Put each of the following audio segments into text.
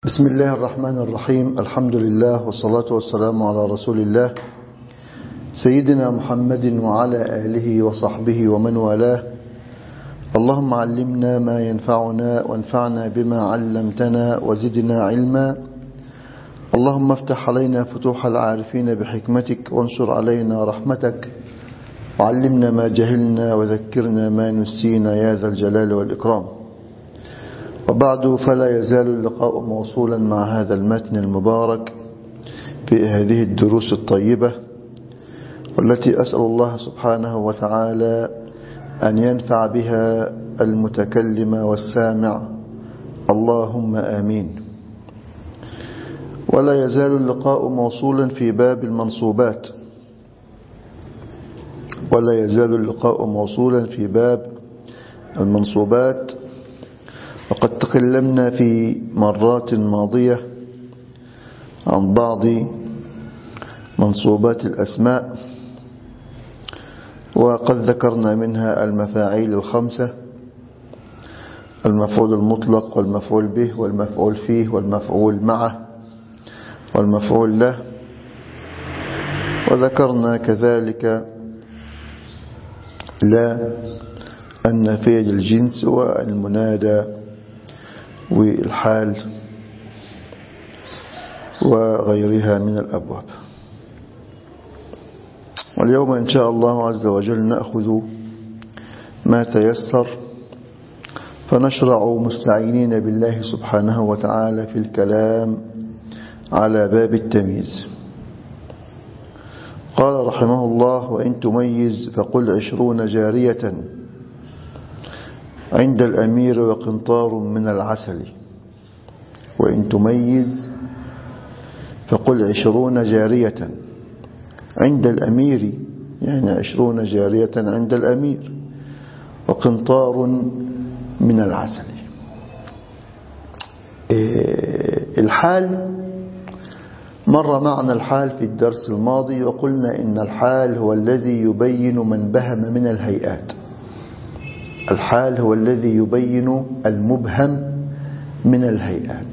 بسم الله الرحمن الرحيم الحمد لله والصلاة والسلام على رسول الله سيدنا محمد وعلى آله وصحبه ومن والاه اللهم علمنا ما ينفعنا وانفعنا بما علمتنا وزدنا علما اللهم افتح علينا فتوح العارفين بحكمتك وانشر علينا رحمتك وعلمنا ما جهلنا وذكرنا ما نسينا يا ذا الجلال والإكرام وبعد فلا يزال اللقاء موصولا مع هذا المتن المبارك في هذه الدروس الطيبة والتي أسأل الله سبحانه وتعالى أن ينفع بها المتكلم والسامع اللهم آمين ولا يزال اللقاء موصولا في باب المنصوبات ولا يزال اللقاء موصولا في باب المنصوبات وقد تكلمنا في مرات ماضية عن بعض منصوبات الأسماء وقد ذكرنا منها المفاعيل الخمسة المفعول المطلق والمفعول به والمفعول فيه والمفعول معه والمفعول له وذكرنا كذلك لا النافية للجنس والمنادى والحال وغيرها من الأبواب واليوم إن شاء الله عز وجل نأخذ ما تيسر فنشرع مستعينين بالله سبحانه وتعالى في الكلام على باب التمييز قال رحمه الله وإن تميز فقل عشرون جارية عند الأمير وقنطار من العسل وإن تميز فقل عشرون جارية عند الأمير يعني عشرون جارية عند الأمير وقنطار من العسل الحال مر معنا الحال في الدرس الماضي وقلنا إن الحال هو الذي يبين من بهم من الهيئات الحال هو الذي يبين المبهم من الهيئات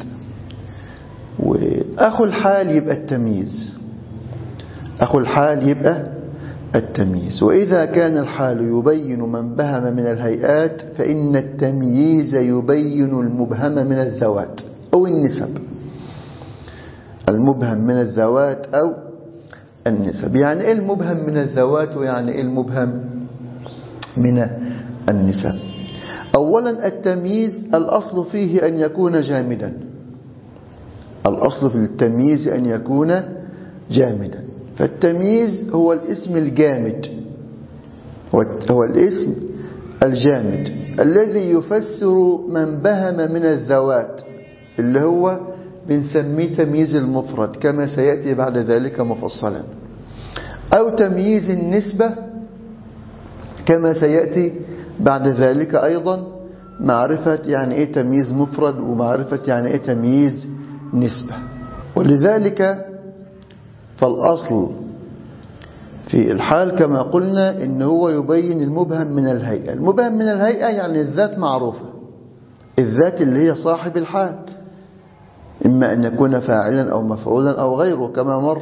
وأخو الحال يبقى التمييز أخو الحال يبقى التمييز وإذا كان الحال يبين من بهم من الهيئات فإن التمييز يبين المبهم من الذوات أو النسب المبهم من الذوات أو النسب يعني إيه المبهم من الذوات ويعني إيه المبهم من النسب أولا التمييز الأصل فيه أن يكون جامدا الأصل في التمييز أن يكون جامدا فالتمييز هو الاسم الجامد هو الاسم الجامد الذي يفسر من بهم من الذوات اللي هو بنسميه تمييز المفرد كما سيأتي بعد ذلك مفصلا أو تمييز النسبة كما سيأتي بعد ذلك أيضا معرفة يعني إيه تمييز مفرد ومعرفة يعني إيه تمييز نسبة ولذلك فالأصل في الحال كما قلنا إن هو يبين المبهم من الهيئة المبهم من الهيئة يعني الذات معروفة الذات اللي هي صاحب الحال إما أن يكون فاعلا أو مفعولا أو غيره كما مر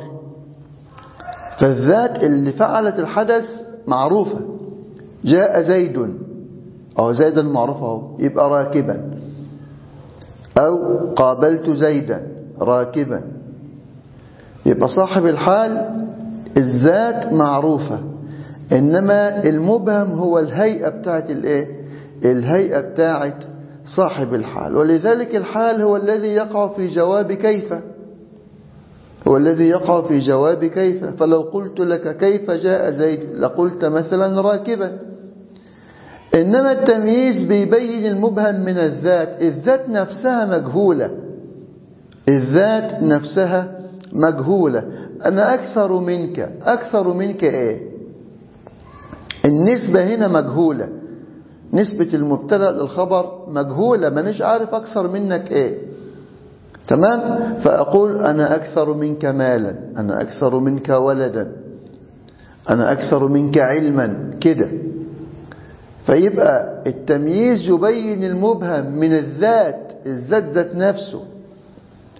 فالذات اللي فعلت الحدث معروفة جاء زيد أو زيدا معروفة يبقى راكبا أو قابلت زيدا راكبا يبقى صاحب الحال الذات معروفة إنما المبهم هو الهيئة بتاعت الايه الهيئة بتاعت صاحب الحال ولذلك الحال هو الذي يقع في جواب كيف هو الذي يقع في جواب كيف فلو قلت لك كيف جاء زيد لقلت مثلا راكبا إنما التمييز بيبين المبهم من الذات الذات نفسها مجهولة الذات نفسها مجهولة أنا أكثر منك أكثر منك إيه النسبة هنا مجهولة نسبة المبتدا للخبر مجهولة مانيش عارف أكثر منك إيه تمام فأقول أنا أكثر منك مالا أنا أكثر منك ولدا أنا أكثر منك علما كده فيبقى التمييز يبين المبهم من الذات الذات ذات نفسه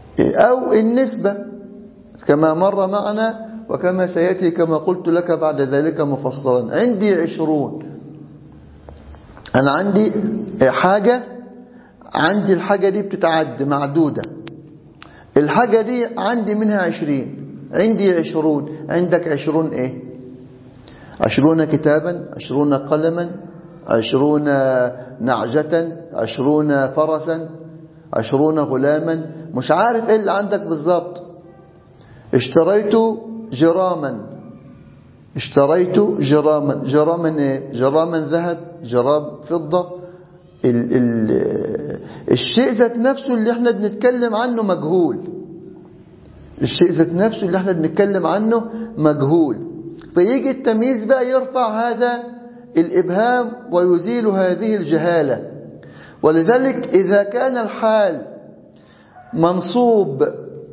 أو النسبة كما مر معنا وكما سيأتي كما قلت لك بعد ذلك مفصلا عندي عشرون أنا عندي حاجة عندي الحاجة دي بتتعد معدودة الحاجة دي عندي منها عشرين عندي عشرون عندك عشرون ايه عشرون كتابا عشرون قلما عشرون نعجة عشرون فرسا عشرون غلاما مش عارف ايه اللي عندك بالظبط اشتريت جراما اشتريت جراما جراما ايه جراما ذهب جرام فضة ال ال الشيء ذات نفسه اللي احنا بنتكلم عنه مجهول الشيء ذات نفسه اللي احنا بنتكلم عنه مجهول فيجي التمييز بقى يرفع هذا الإبهام ويزيل هذه الجهالة ولذلك إذا كان الحال منصوب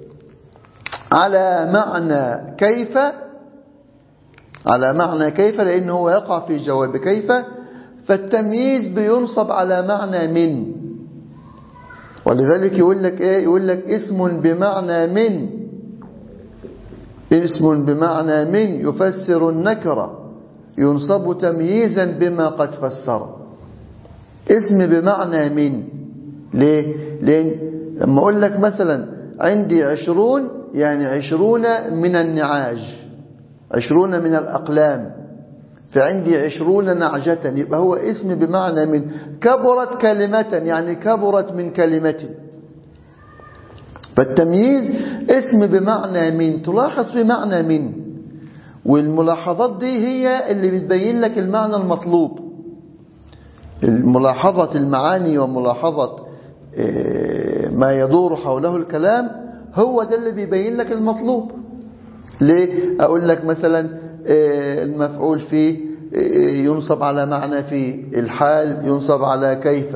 على معنى كيف على معنى كيف لأنه هو يقع في جواب كيف فالتمييز بينصب على معنى من ولذلك يقول لك ايه يقول لك اسم بمعنى من اسم بمعنى من يفسر النكره ينصب تمييزا بما قد فسر اسم بمعنى من ليه لان لما اقول لك مثلا عندي عشرون يعني عشرون من النعاج عشرون من الأقلام فعندي عشرون نعجة يبقى هو اسم بمعنى من كبرت كلمة يعني كبرت من كلمة فالتمييز اسم بمعنى من تلاحظ في معنى من والملاحظات دي هي اللي بتبين لك المعنى المطلوب ملاحظة المعاني وملاحظة ما يدور حوله الكلام هو ده اللي بيبين لك المطلوب ليه أقول لك مثلا المفعول فيه ينصب على معنى في الحال ينصب على كيف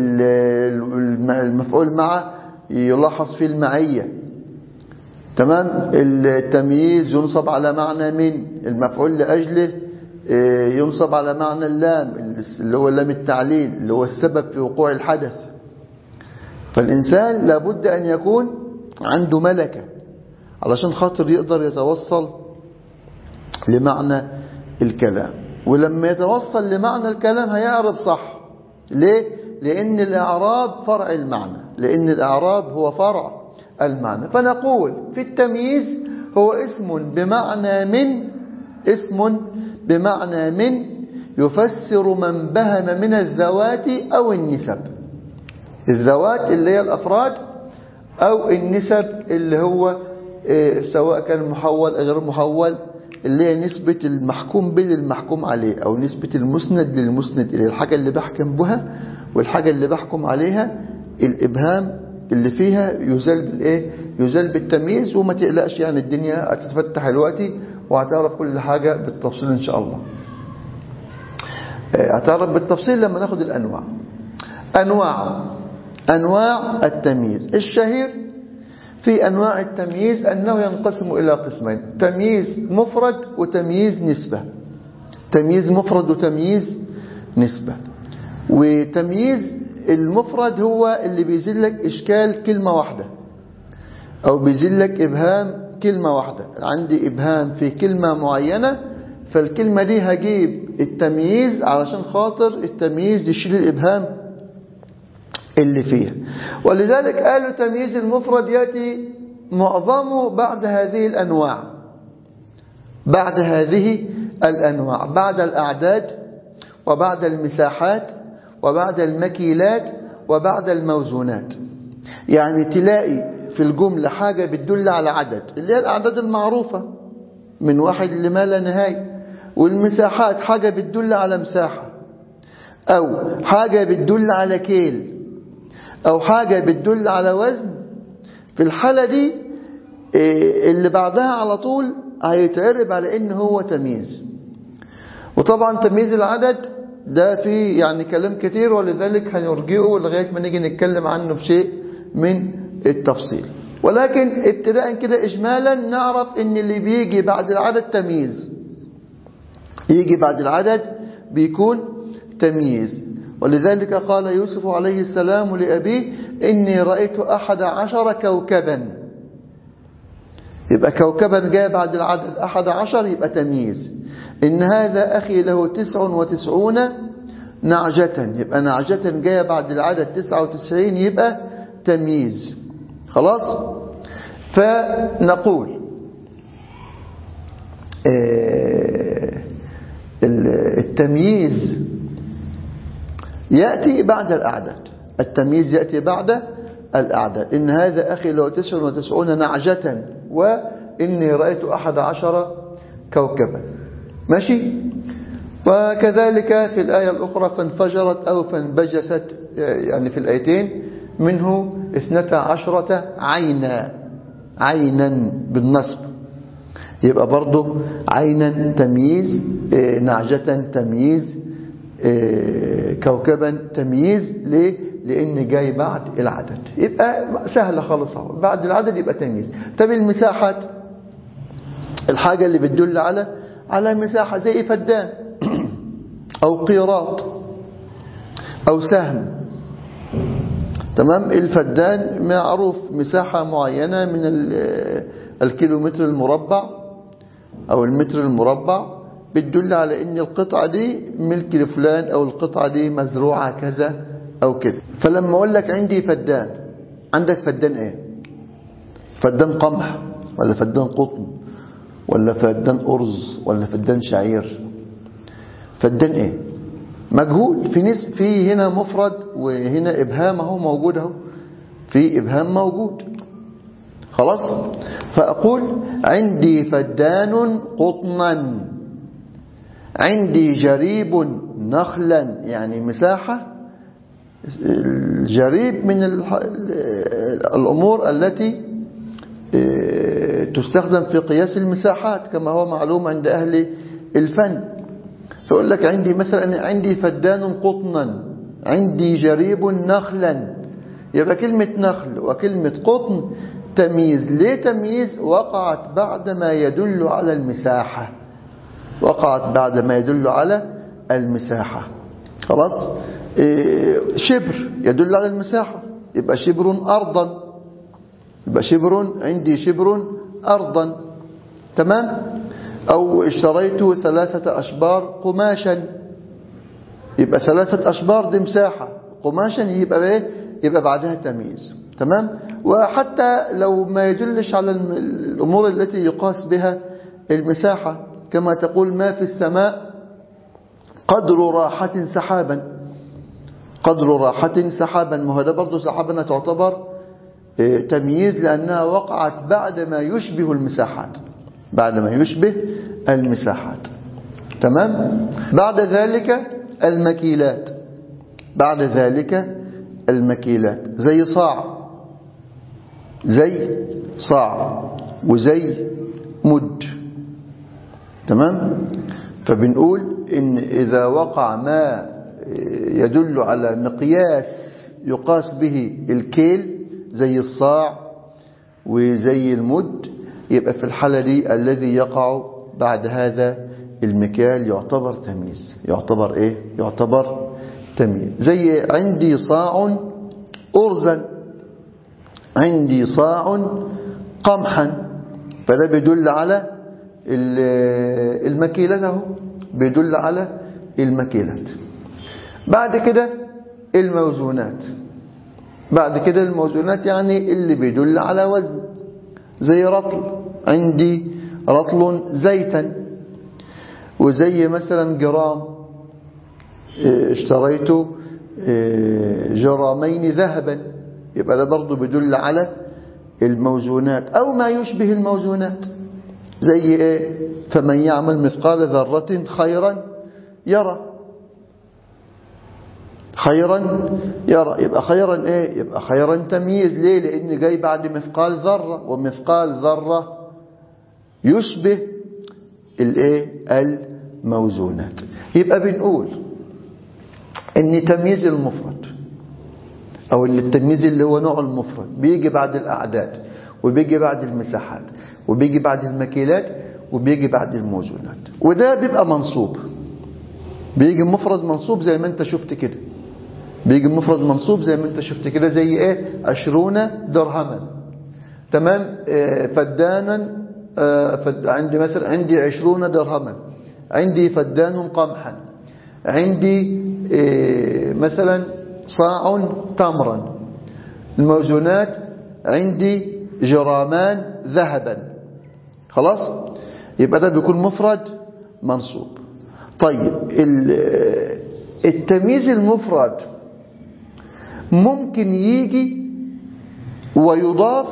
المفعول مع يلاحظ في المعية تمام التمييز ينصب على معنى من المفعول لأجله ينصب على معنى اللام اللي هو لام التعليل اللي هو السبب في وقوع الحدث فالإنسان لابد أن يكون عنده ملكة علشان خاطر يقدر يتوصل لمعنى الكلام ولما يتوصل لمعنى الكلام هيعرب صح ليه؟ لأن الإعراب فرع المعنى لأن الإعراب هو فرع المعنى فنقول في التمييز هو اسم بمعنى من اسم بمعنى من يفسر من بهم من الذوات أو النسب الذوات اللي هي الأفراد أو النسب اللي هو سواء كان محول أو غير محول اللي هي نسبة المحكوم به للمحكوم عليه أو نسبة المسند للمسند إليه الحاجة اللي بحكم بها والحاجة اللي بحكم عليها الإبهام اللي فيها يزال بالإيه يزال بالتمييز وما تقلقش يعني الدنيا هتتفتح دلوقتي وهتعرف كل حاجة بالتفصيل إن شاء الله هتعرف بالتفصيل لما ناخد الأنواع أنواع أنواع التمييز الشهير في أنواع التمييز أنه ينقسم إلى قسمين تمييز مفرد وتمييز نسبة تمييز مفرد وتمييز نسبة وتمييز المفرد هو اللي بيزيل لك إشكال كلمة واحدة أو بيزيل لك إبهام كلمة واحدة عندي إبهام في كلمة معينة فالكلمة دي هجيب التمييز علشان خاطر التمييز يشيل الإبهام اللي فيها ولذلك قالوا تمييز المفرد يأتي معظمه بعد هذه الأنواع بعد هذه الأنواع بعد الأعداد وبعد المساحات وبعد المكيلات وبعد الموزونات يعني تلاقي في الجملة حاجة بتدل على عدد اللي هي الأعداد المعروفة من واحد لما لا نهاية والمساحات حاجة بتدل على مساحة أو حاجة بتدل على كيل أو حاجة بتدل على وزن في الحالة دي اللي بعدها على طول هيتعرب على إن هو تمييز وطبعا تمييز العدد ده فيه يعني كلام كتير ولذلك هنرجئه لغاية ما نيجي نتكلم عنه بشيء من التفصيل ولكن ابتداء كده إجمالا نعرف إن اللي بيجي بعد العدد تمييز يجي بعد العدد بيكون تمييز ولذلك قال يوسف عليه السلام لأبيه إني رأيت أحد عشر كوكبا يبقى كوكبا جاء بعد العدد أحد عشر يبقى تمييز إن هذا أخي له تسع وتسعون نعجة يبقى نعجة جاء بعد العدد تسعة وتسعين يبقى تمييز خلاص فنقول التمييز يأتي بعد الأعداد التمييز يأتي بعد الأعداد إن هذا أخي له تسع وتسعون نعجة وإني رأيت أحد عشر كوكبا ماشي وكذلك في الآية الأخرى فانفجرت أو فانبجست يعني في الآيتين منه اثنتا عشرة عينا عينا بالنصب يبقى برضه عينا تمييز نعجة تمييز كوكبا تمييز ليه؟ لأن جاي بعد العدد يبقى سهلة خالص اهو بعد العدد يبقى تمييز طب المساحات الحاجة اللي بتدل على على مساحة زي فدان أو قيراط أو سهم تمام الفدان معروف مساحة معينة من الكيلومتر المربع أو المتر المربع بتدل على ان القطعة دي ملك لفلان او القطعة دي مزروعة كذا او كده فلما اقول لك عندي فدان عندك فدان ايه فدان قمح ولا فدان قطن ولا فدان ارز ولا فدان شعير فدان ايه مجهول في نس في هنا مفرد وهنا ابهام اهو موجود اهو في ابهام موجود خلاص فاقول عندي فدان قطنا عندي جريب نخلا يعني مساحة الجريب من الأمور التي تستخدم في قياس المساحات كما هو معلوم عند أهل الفن فأقول لك عندي مثلا عندي فدان قطنا عندي جريب نخلا يبقى كلمة نخل وكلمة قطن تمييز ليه تمييز وقعت بعد ما يدل على المساحة وقعت بعد ما يدل على المساحة خلاص إيه شبر يدل على المساحة يبقى شبر أرضا يبقى شبر عندي شبر أرضا تمام أو اشتريت ثلاثة أشبار قماشا يبقى ثلاثة أشبار دي مساحة قماشا يبقى ايه يبقى بعدها تمييز تمام وحتى لو ما يدلش على الأمور التي يقاس بها المساحة كما تقول ما في السماء قدر راحة سحابا قدر راحة سحابا ما هو ده برضه سحابنا تعتبر تمييز لأنها وقعت بعد ما يشبه المساحات بعد ما يشبه المساحات تمام بعد ذلك المكيلات بعد ذلك المكيلات زي صاع زي صاع وزي مد تمام فبنقول إن إذا وقع ما يدل على مقياس يقاس به الكيل زي الصاع وزي المد يبقى في الحالة دي الذي يقع بعد هذا المكيال يعتبر تمييز يعتبر ايه يعتبر تمييز زي عندي صاع أرزا عندي صاع قمحا فده بيدل على المكيلات اهو بيدل على المكيلات بعد كده الموزونات بعد كده الموزونات يعني اللي بيدل على وزن زي رطل عندي رطل زيتا وزي مثلا جرام اشتريت جرامين ذهبا يبقى ده برضه بيدل على الموزونات أو ما يشبه الموزونات زي ايه فمن يعمل مثقال ذرة خيرا يرى خيرا يرى يبقى خيرا ايه يبقى خيرا تمييز ليه لان جاي بعد مثقال ذرة ومثقال ذرة يشبه الايه الموزونات يبقى بنقول ان تمييز المفرد او اللي التمييز اللي هو نوع المفرد بيجي بعد الاعداد وبيجي بعد المساحات وبيجي بعد المكيلات وبيجي بعد الموزونات وده بيبقى منصوب بيجي مفرد منصوب زي ما انت شفت كده بيجي مفرد منصوب زي ما انت شفت كده زي ايه عشرون درهما تمام آه، فدانا آه، فد عندي مثلا عندي عشرون درهما عندي فدان قمحا عندي آه، مثلا صاع تمرا الموزونات عندي جرامان ذهبا خلاص يبقى ده بيكون مفرد منصوب طيب ال- التمييز المفرد ممكن يجي ويضاف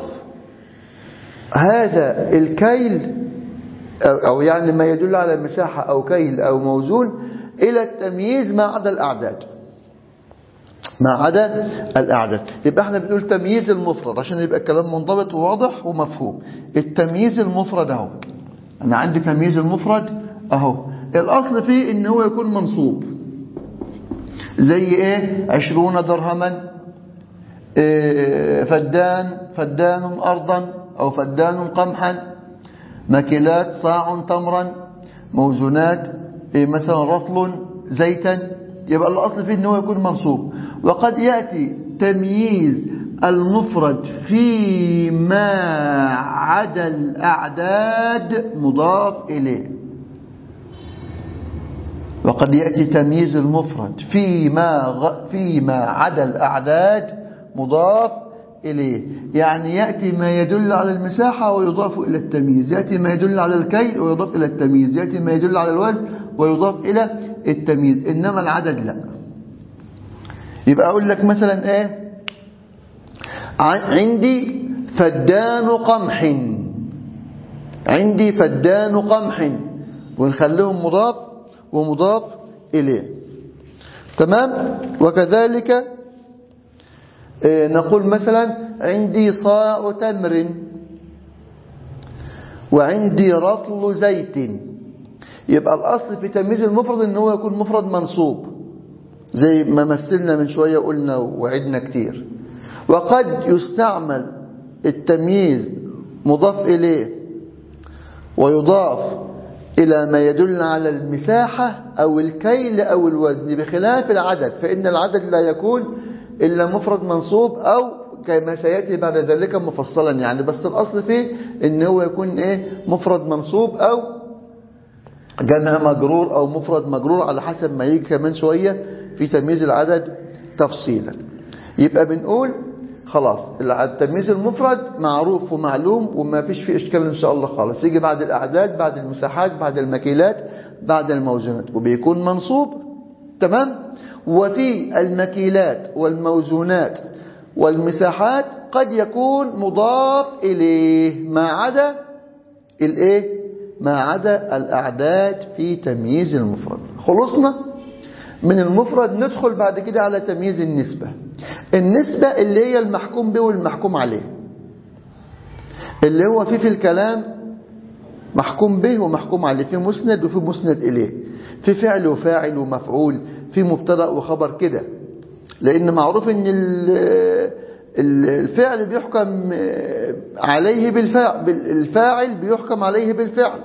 هذا الكيل أو أو يعني ما يدل على مساحة أو كيل أو موزون إلى التمييز ما عدا الأعداد ما عدا الأعداد يبقى احنا بنقول تمييز المفرد عشان يبقى الكلام منضبط وواضح ومفهوم التمييز المفرد اهو أنا عندي تمييز المفرد أهو الأصل فيه إن هو يكون منصوب زي إيه عشرون درهما إيه فدان فدان أرضا أو فدان قمحا مكيلات صاع تمرا موزونات إيه مثلا رطل زيتا يبقى الأصل فيه أنه يكون منصوب وقد يأتي تمييز المفرد فيما عدا الأعداد مضاف إليه وقد يأتي تمييز المفرد فيما, غ... فيما عدا الأعداد مضاف إليه يعني يأتي ما يدل على المساحة ويضاف إلى التمييز يأتي ما يدل على الكيل ويضاف إلى التمييز يأتي ما يدل على الوزن ويضاف إلى التمييز إنما العدد لا يبقى أقول لك مثلا إيه عندي فدان قمح عندي فدان قمح ونخليهم مضاف ومضاف إليه تمام وكذلك نقول مثلا عندي صاع تمر وعندي رطل زيت يبقى الأصل في تمييز المفرد ان هو يكون مفرد منصوب زي ما مثلنا من شوية قلنا وعدنا كتير وقد يستعمل التمييز مضاف إليه ويضاف إلى ما يدل على المساحة أو الكيل أو الوزن بخلاف العدد فإن العدد لا يكون إلا مفرد منصوب أو كما سيأتي بعد ذلك مفصلا يعني بس الأصل فيه إن هو يكون إيه مفرد منصوب أو جمع مجرور أو مفرد مجرور على حسب ما يجي كمان شوية في تمييز العدد تفصيلا يبقى بنقول خلاص التمييز المفرد معروف ومعلوم وما فيش فيه إشكال إن شاء الله خالص يجي بعد الأعداد بعد المساحات بعد المكيلات بعد الموزونات وبيكون منصوب تمام وفي المكيلات والموزونات والمساحات قد يكون مضاف إليه ما عدا الإيه ما عدا الأعداد في تمييز المفرد خلصنا من المفرد ندخل بعد كده على تمييز النسبة النسبة اللي هي المحكوم به والمحكوم عليه اللي هو فيه في الكلام محكوم به ومحكوم عليه في مسند وفي مسند إليه في فعل وفاعل ومفعول في مبتدا وخبر كده لأن معروف ان الفعل بيحكم عليه بالفعل الفاعل بيحكم عليه بالفعل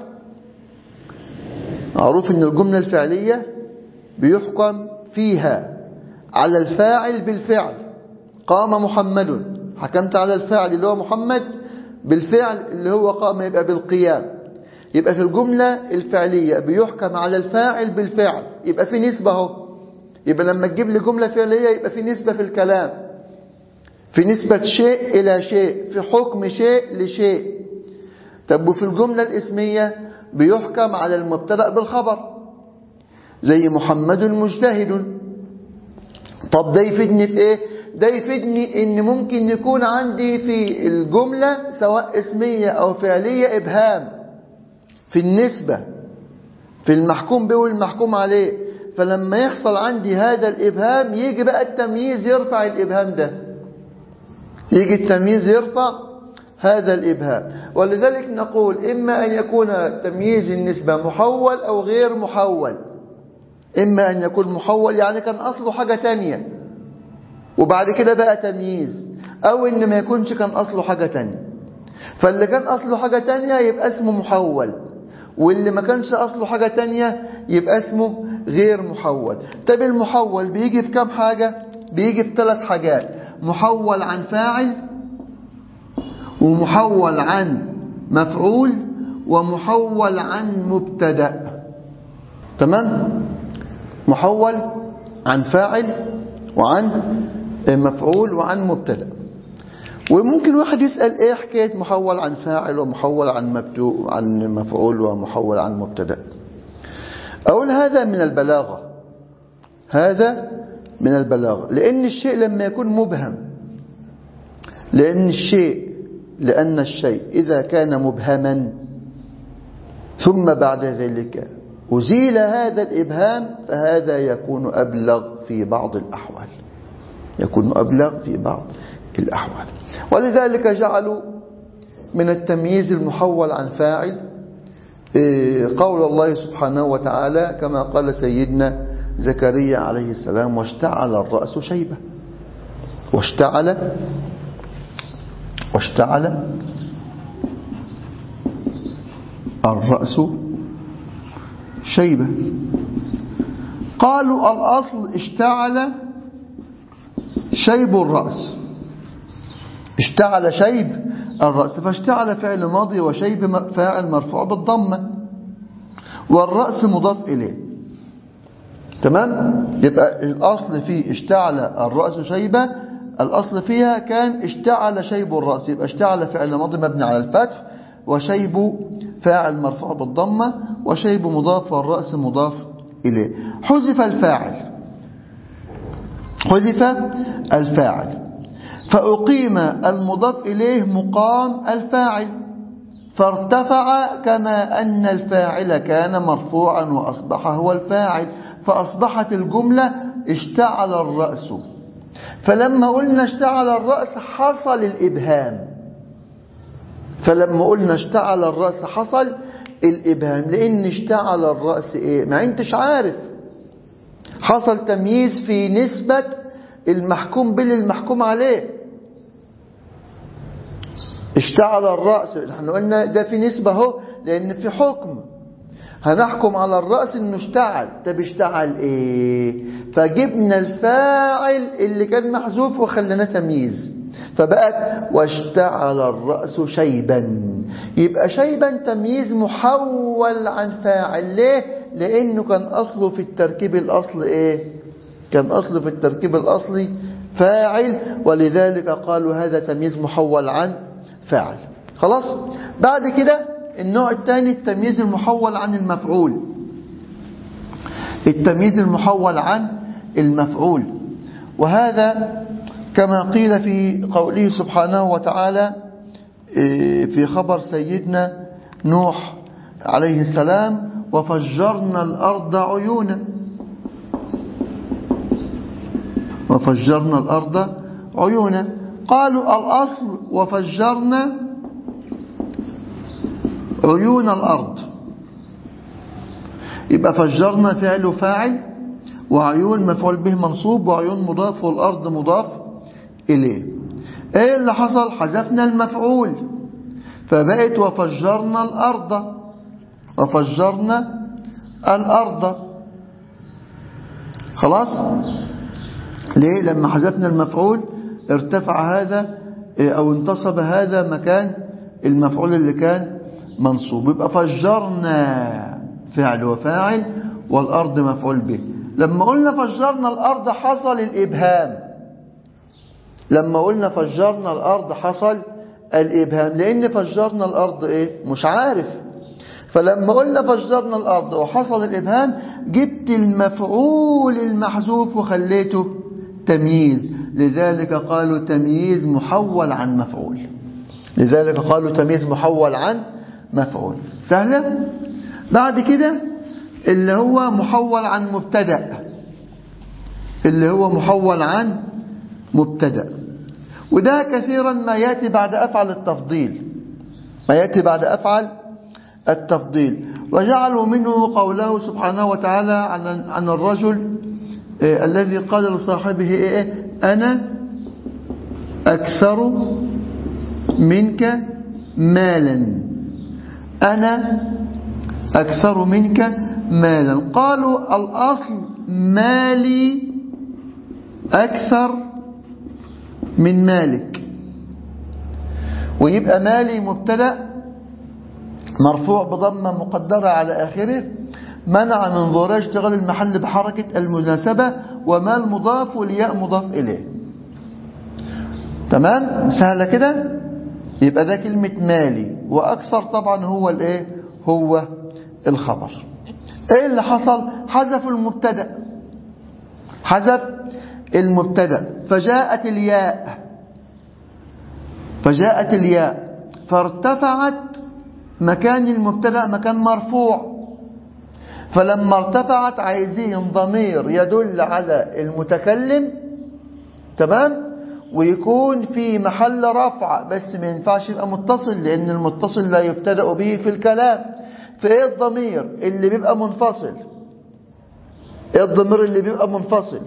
معروف ان الجملة الفعلية بيحكم فيها على الفاعل بالفعل قام محمد حكمت على الفاعل اللي هو محمد بالفعل اللي هو قام يبقى بالقيام يبقى في الجملة الفعلية بيحكم على الفاعل بالفعل يبقى في نسبة اهو يبقى لما تجيب لي جملة فعلية يبقى في نسبة في الكلام في نسبة شيء إلى شيء في حكم شيء لشيء طب وفي الجملة الاسمية بيحكم على المبتدأ بالخبر زي محمد مجتهد طب ده يفيدني في ايه ده يفيدني ان ممكن يكون عندي في الجملة سواء اسمية او فعلية ابهام في النسبة في المحكوم به والمحكوم عليه فلما يحصل عندي هذا الإبهام يجي بقى التمييز يرفع الإبهام ده يجي التمييز يرفع هذا الإبهام ولذلك نقول إما أن يكون تمييز النسبة محول أو غير محول إما أن يكون محول يعني كان أصله حاجة تانية وبعد كده بقى تمييز أو إن ما يكونش كان أصله حاجة تانية فاللي كان أصله حاجة تانية يبقى اسمه محول واللي ما كانش أصله حاجة تانية يبقى اسمه غير محول طب المحول بيجي في كام حاجة بيجي بثلاث حاجات محول عن فاعل ومحول عن مفعول ومحول عن مبتدا تمام محول عن فاعل وعن مفعول وعن مبتدا وممكن واحد يسأل ايه حكاية محول عن فاعل ومحول عن مبتوء عن مفعول ومحول عن مبتدا أقول هذا من البلاغة هذا من البلاغة لأن الشيء لما يكون مبهم لأن الشيء لأن الشيء إذا كان مبهما ثم بعد ذلك أزيل هذا الإبهام فهذا يكون أبلغ في بعض الأحوال يكون أبلغ في بعض الأحوال ولذلك جعلوا من التمييز المحول عن فاعل قول الله سبحانه وتعالى كما قال سيدنا زكريا عليه السلام واشتعل الرأس شيبة واشتعل واشتعل الرأس شيبة قالوا الأصل اشتعل شيب الرأس اشتعل شيب الرأس فاشتعل فعل ماضي وشيب فاعل مرفوع بالضمة والرأس مضاف إليه تمام يبقى الأصل في اشتعل الرأس شيبة الأصل فيها كان اشتعل شيب الرأس يبقى اشتعل فعل ماضي مبني على الفتح وشيب فاعل مرفوع بالضمة وشيب مضاف والرأس مضاف إليه حذف الفاعل حذف الفاعل فأقيم المضاف إليه مقام الفاعل فارتفع كما أن الفاعل كان مرفوعا وأصبح هو الفاعل فأصبحت الجملة اشتعل الرأس فلما قلنا اشتعل الرأس حصل الإبهام فلما قلنا اشتعل الرأس حصل الإبهام لأن اشتعل الرأس إيه ما أنتش عارف حصل تمييز في نسبة المحكوم به للمحكوم عليه اشتعل الرأس احنا قلنا ده في نسبة اهو لأن في حكم هنحكم على الرأس انه اشتعل طب اشتعل ايه فجبنا الفاعل اللي كان محذوف وخليناه تمييز فبقت واشتعل الرأس شيبا يبقى شيبا تمييز محول عن فاعل ليه لانه كان اصله في التركيب الاصل ايه كان اصله في التركيب الاصلي فاعل ولذلك قالوا هذا تمييز محول عن فاعل خلاص بعد كده النوع الثاني التمييز المحول عن المفعول التمييز المحول عن المفعول وهذا كما قيل في قوله سبحانه وتعالى في خبر سيدنا نوح عليه السلام وفجرنا الأرض عيونا وفجرنا الأرض عيونا قالوا الأصل وفجرنا عيون الأرض يبقى فجرنا فعل فاعل وعيون مفعول به منصوب وعيون مضاف والأرض مضاف إليه ايه اللي حصل حذفنا المفعول فبقت وفجرنا الأرض وفجرنا الأرض خلاص ليه لما حذفنا المفعول ارتفع هذا او انتصب هذا مكان المفعول اللي كان منصوب يبقى فجرنا فعل وفاعل والأرض مفعول به لما قلنا فجرنا الأرض حصل الإبهام لما قلنا فجرنا الأرض حصل الإبهام لأن فجرنا الأرض إيه مش عارف فلما قلنا فجرنا الأرض وحصل الإبهام جبت المفعول المحذوف وخليته تمييز لذلك قالوا تمييز محول عن مفعول لذلك قالوا تمييز محول عن مفعول سهلة بعد كده اللي هو محول عن مبتدا اللي هو محول عن مبتدا وده كثيرا ما يأتي بعد أفعل التفضيل ما يأتي بعد أفعل التفضيل وجعلوا منه قوله سبحانه وتعالى عن, عن الرجل إيه الذي قال لصاحبه إيه أنا أكثر منك مالا أنا أكثر منك مالا قالوا الأصل مالي أكثر من مالك ويبقى مالي مبتدأ مرفوع بضمة مقدرة على آخره منع من ظهور اشتغال المحل بحركة المناسبة ومال مضاف والياء مضاف إليه تمام سهلة كده يبقى ده كلمة مالي وأكثر طبعا هو الايه هو الخبر ايه اللي حصل حذف المبتدا حذف المبتدا فجاءت الياء فجاءت الياء فارتفعت مكان المبتدا مكان مرفوع فلما ارتفعت عايزين ضمير يدل على المتكلم تمام ويكون في محل رفع بس ما ينفعش يبقى متصل لأن المتصل لا يبتدأ به في الكلام فإيه الضمير اللي بيبقى منفصل إيه الضمير اللي بيبقى منفصل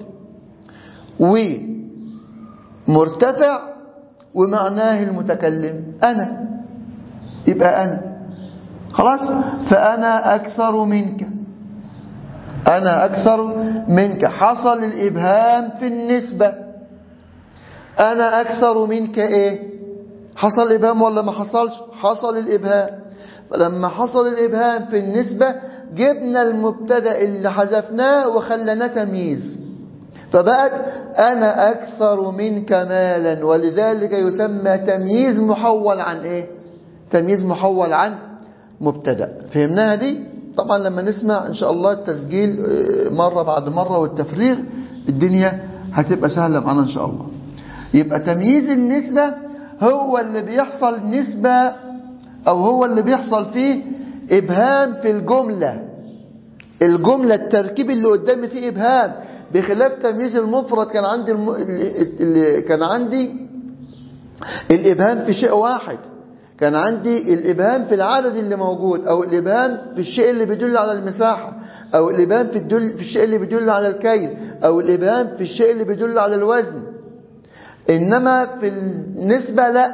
ومرتفع ومعناه المتكلم أنا يبقى أنا خلاص فأنا أكثر منك أنا أكثر منك حصل الإبهام في النسبة أنا أكثر منك إيه حصل إبهام ولا ما حصلش حصل الإبهام فلما حصل الإبهام في النسبة جبنا المبتدا اللي حذفناه وخلناه تمييز فبقت أنا أكثر منك مالا ولذلك يسمى تمييز محول عن إيه تمييز محول عن مبتدا فهمناها دي طبعا لما نسمع إن شاء الله التسجيل مرة بعد مرة والتفريغ الدنيا هتبقى سهلة معنا إن شاء الله يبقى تمييز النسبة هو اللي بيحصل نسبة أو هو اللي بيحصل فيه إبهام في الجملة الجملة التركيب اللي قدامي فيه إبهام بخلاف تمييز المفرد كان عندي الم... اللي كان عندي الإبهام في شيء واحد كان عندي الإبهام في العدد اللي موجود أو الإبهام في الشيء اللي بيدل على المساحة أو الإبهام في, الدل... في الشيء اللي بيدل على الكيل أو الإبهام في الشيء اللي بيدل على الوزن إنما في النسبة لا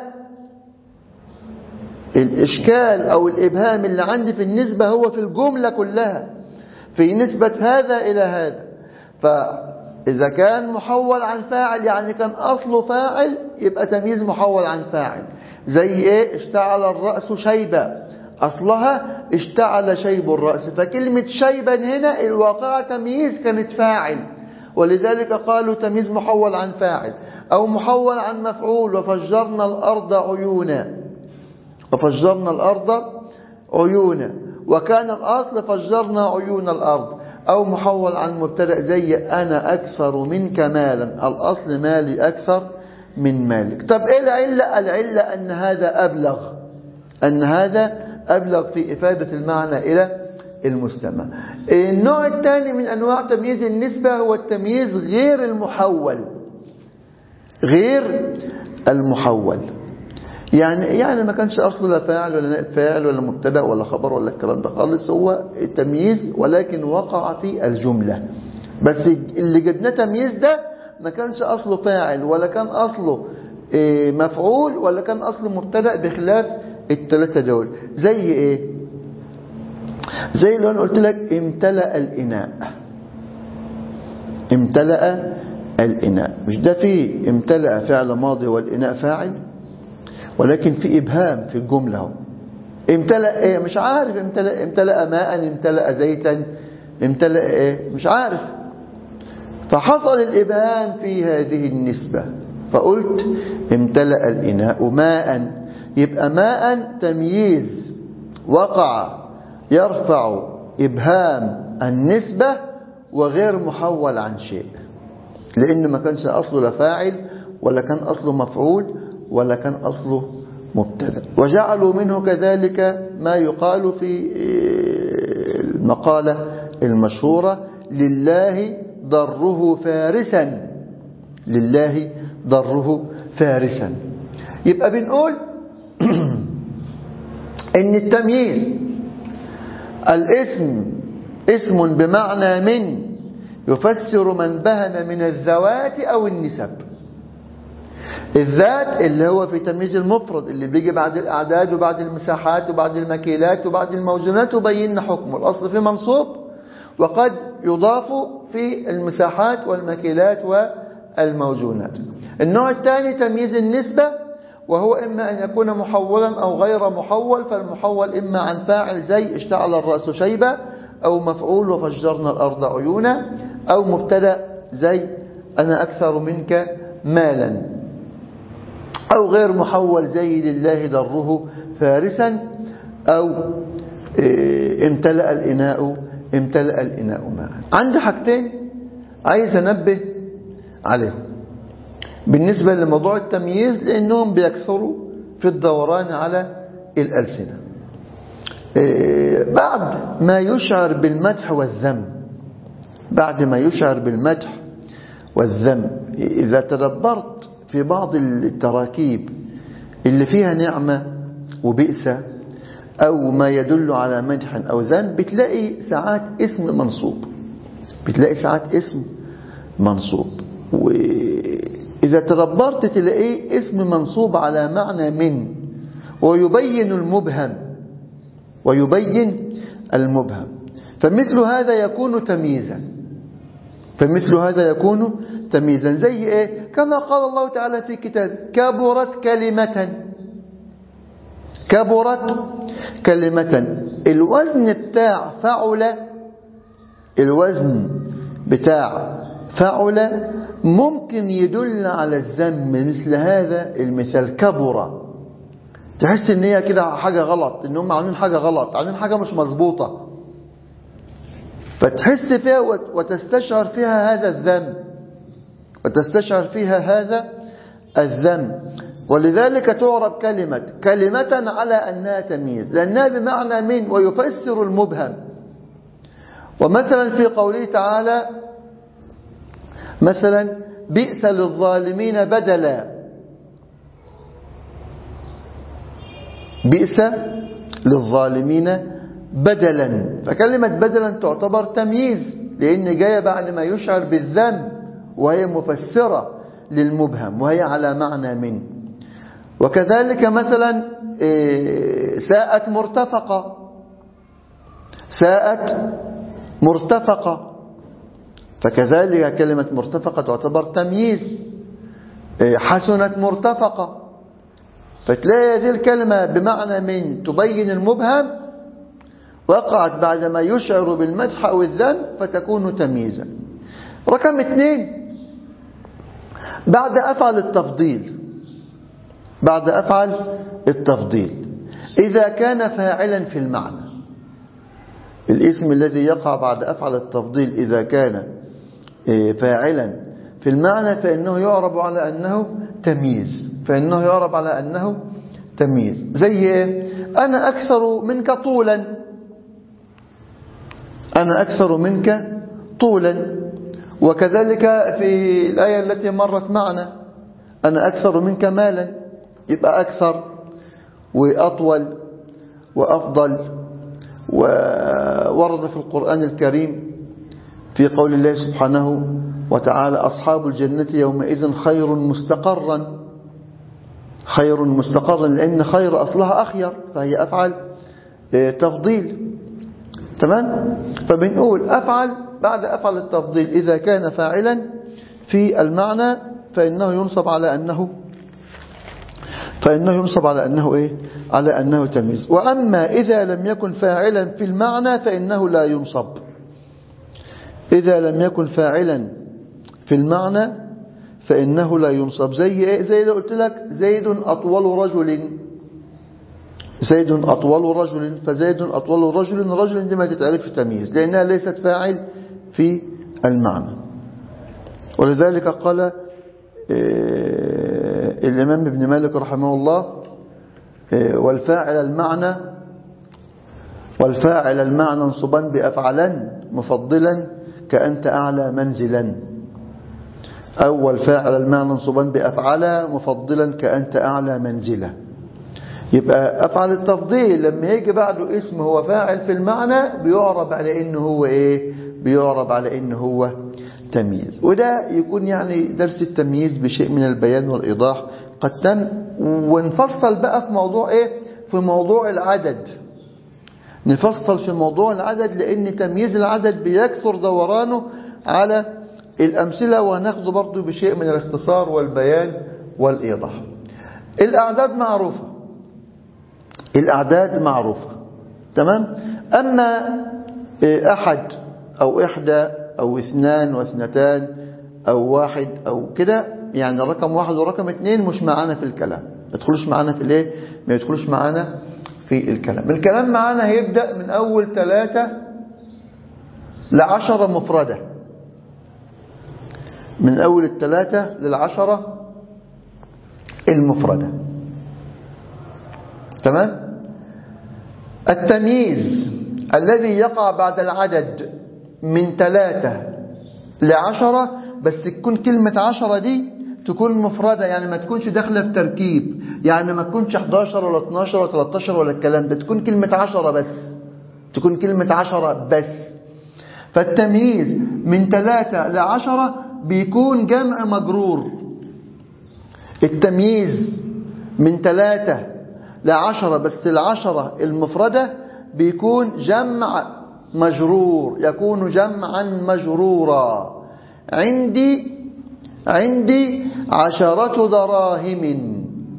الإشكال أو الإبهام اللي عندي في النسبة هو في الجملة كلها في نسبة هذا إلى هذا فإذا كان محول عن فاعل يعني كان أصله فاعل يبقى تمييز محول عن فاعل زي إيه اشتعل الرأس شيبا أصلها اشتعل شيب الرأس فكلمة شيبا هنا الواقع تمييز كانت فاعل ولذلك قالوا تمييز محول عن فاعل أو محول عن مفعول وفجرنا الأرض عيونا وفجرنا الأرض عيونا وكان الأصل فجرنا عيون الأرض أو محول عن مبتدأ زي أنا أكثر منك مالا الأصل مالي أكثر من مالك طب إيه العلة العلة أن هذا أبلغ أن هذا أبلغ في إفادة المعنى إلى المستمع النوع الثاني من أنواع تمييز النسبة هو التمييز غير المحول غير المحول يعني يعني ما كانش اصله لا فاعل ولا نائب فاعل ولا مبتدا ولا خبر ولا الكلام ده خالص هو تمييز ولكن وقع في الجمله بس اللي جبناه تمييز ده ما كانش اصله فاعل ولا كان اصله مفعول ولا كان اصله مبتدا بخلاف الثلاثه دول زي ايه زي اللي انا قلت لك امتلأ الاناء امتلأ الاناء مش ده فيه امتلأ فعل ماضي والاناء فاعل ولكن في إبهام في الجملة هو امتلأ ايه مش عارف امتلأ, امتلأ ماء امتلأ زيتا امتلأ ايه مش عارف فحصل الإبهام في هذه النسبة فقلت امتلأ الإناء ماء يبقى ماء تمييز وقع يرفع إبهام النسبة وغير محول عن شيء لأن ما كانش أصله لا فاعل ولا كان أصله مفعول ولا كان أصله مبتدا وجعلوا منه كذلك ما يقال في المقالة المشهورة لله ضره فارسا لله ضره فارسا يبقى بنقول ان التمييز الاسم اسم بمعنى من يفسر من بهم من الذوات او النسب الذات اللي هو في تمييز المفرد اللي بيجي بعد الأعداد وبعد المساحات وبعد المكيلات وبعد الموزنات وبينا حكمه الأصل في منصوب وقد يضاف في المساحات والمكيلات الموزونات النوع الثاني تمييز النسبة وهو إما أن يكون محولا أو غير محول فالمحول إما عن فاعل زي اشتعل الرأس شيبة أو مفعول وفجرنا الأرض عيونا أو مبتدا زي أنا أكثر منك مالا أو غير محول زي لله دره فارسا أو امتلأ الإناء امتلأ الإناء ماء عندي حاجتين عايز أنبه عليهم بالنسبة لموضوع التمييز لأنهم بيكثروا في الدوران على الألسنة بعد ما يشعر بالمدح والذم بعد ما يشعر بالمدح والذم إذا تدبرت في بعض التراكيب اللي فيها نعمة وبئسة أو ما يدل على مدح أو ذم بتلاقي ساعات اسم منصوب بتلاقي ساعات اسم منصوب وإذا تدبرت تلاقيه اسم منصوب على معنى من ويبين المبهم ويبين المبهم فمثل هذا يكون تمييزا فمثل هذا يكون تمييزا زي ايه كما قال الله تعالى في كتاب كبرت كلمة كبرت كلمة الوزن بتاع فعل الوزن بتاع فعل ممكن يدل على الذم مثل هذا المثال كبر تحس ان هي كده حاجة غلط ان هم عاملين حاجة غلط عاملين حاجة مش مظبوطة فتحس فيها وتستشعر فيها هذا الذم وتستشعر فيها هذا الذم ولذلك تعرب كلمة كلمة على أنها تمييز لأنها بمعنى من ويفسر المبهم ومثلا في قوله تعالى مثلا بئس للظالمين بدلا بئس للظالمين بدلا فكلمة بدلا تعتبر تمييز لأن جاية بعد ما يشعر بالذنب وهي مفسرة للمبهم وهي على معنى من وكذلك مثلا ساءت مرتفقة ساءت مرتفقة فكذلك كلمة مرتفقة تعتبر تمييز حسنت مرتفقة فتلاقي هذه الكلمة بمعنى من تبين المبهم وقعت بعدما يشعر بالمدح أو الذم فتكون تمييزا رقم اثنين بعد أفعل التفضيل بعد أفعل التفضيل إذا كان فاعلا في المعنى الاسم الذي يقع بعد أفعل التفضيل إذا كان فاعلا في المعنى فإنه يعرب على أنه تمييز فإنه يعرب على أنه تمييز زي أنا أكثر منك طولا أنا أكثر منك طولا وكذلك في الآية التي مرت معنا أنا أكثر منك مالا يبقى أكثر وأطول وأفضل وورد في القرآن الكريم في قول الله سبحانه وتعالى أصحاب الجنة يومئذ خير مستقرا خير مستقرا لأن خير أصلها أخير فهي أفعل تفضيل تمام فبنقول أفعل بعد أفعل التفضيل إذا كان فاعلا في المعنى فإنه ينصب على أنه فإنه ينصب على أنه إيه على أنه تمييز وأما إذا لم يكن فاعلا في المعنى فإنه لا ينصب إذا لم يكن فاعلا في المعنى فإنه لا ينصب زي إيه زي اللي قلت لك زيد أطول رجل زيد أطول رجل فزيد أطول رجل رجل دي ما تتعرف في تمييز لأنها ليست فاعل في المعنى ولذلك قال الإمام ابن مالك رحمه الله والفاعل المعنى والفاعل المعنى انصبا بأفعلا مفضلا كأنت أعلى منزلا أو والفاعل المعنى انصبا بأفعلا مفضلا كأنت أعلى منزلا يبقى أفعل التفضيل لما يجي بعده اسم هو فاعل في المعنى بيعرب على إنه هو إيه بيعرب على إنه هو تمييز وده يكون يعني درس التمييز بشيء من البيان والإيضاح قد تم ونفصل بقى في موضوع إيه في موضوع العدد نفصل في موضوع العدد لأن تمييز العدد بيكثر دورانه على الأمثلة وناخذ برضو بشيء من الاختصار والبيان والإيضاح الأعداد معروفة الأعداد معروفة تمام أما أحد أو إحدى أو اثنان واثنتان أو واحد أو كده يعني رقم واحد ورقم اثنين مش معانا في الكلام ما يدخلوش معانا في الايه ما يدخلوش معانا في الكلام الكلام معانا هيبدأ من أول ثلاثة لعشرة مفردة من أول الثلاثة للعشرة المفردة تمام التمييز الذي يقع بعد العدد من ثلاثة لعشرة بس تكون كلمة عشرة دي تكون مفردة يعني ما تكونش داخلة في تركيب يعني ما تكونش 11 ولا 12 ولا 13 ولا الكلام ده تكون كلمة عشرة بس تكون كلمة عشرة بس فالتمييز من ثلاثة لعشرة بيكون جمع مجرور التمييز من ثلاثة لعشرة بس العشرة المفردة بيكون جمع مجرور يكون جمعا مجرورا عندي عندي عشرة دراهم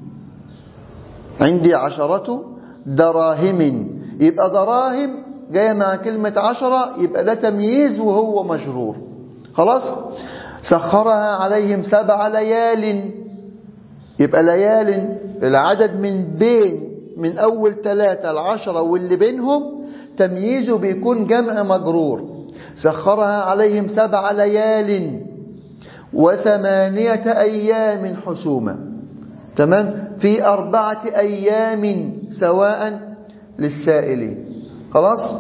عندي عشرة دراهم يبقى دراهم جاية مع كلمة عشرة يبقى ده تمييز وهو مجرور خلاص سخرها عليهم سبع ليال يبقى ليال العدد من بين من أول ثلاثة العشرة واللي بينهم تمييزه بيكون جمع مجرور سخرها عليهم سبع ليال وثمانية أيام حسوما تمام في أربعة أيام سواء للسائلين خلاص